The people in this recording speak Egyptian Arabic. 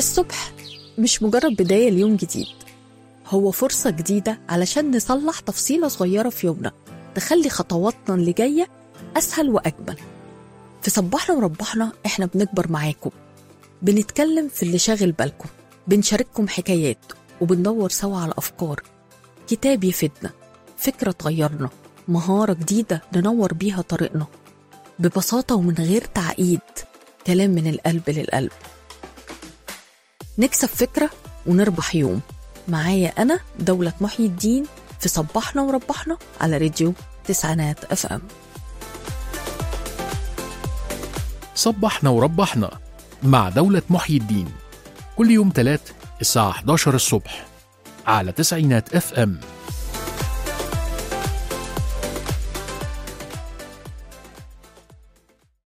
الصبح مش مجرد بداية ليوم جديد هو فرصة جديدة علشان نصلح تفصيلة صغيرة في يومنا تخلي خطواتنا اللي جاية أسهل وأجمل في صباحنا وربحنا إحنا بنكبر معاكم بنتكلم في اللي شاغل بالكم بنشارككم حكايات وبندور سوا على أفكار كتاب يفيدنا فكرة تغيرنا مهارة جديدة ننور بيها طريقنا ببساطة ومن غير تعقيد كلام من القلب للقلب نكسب فكرة ونربح يوم معايا أنا دولة محيي الدين في صباحنا وربحنا على راديو تسعينات اف ام صبحنا وربحنا مع دولة محيي الدين كل يوم تلات الساعة 11 الصبح على تسعينات اف ام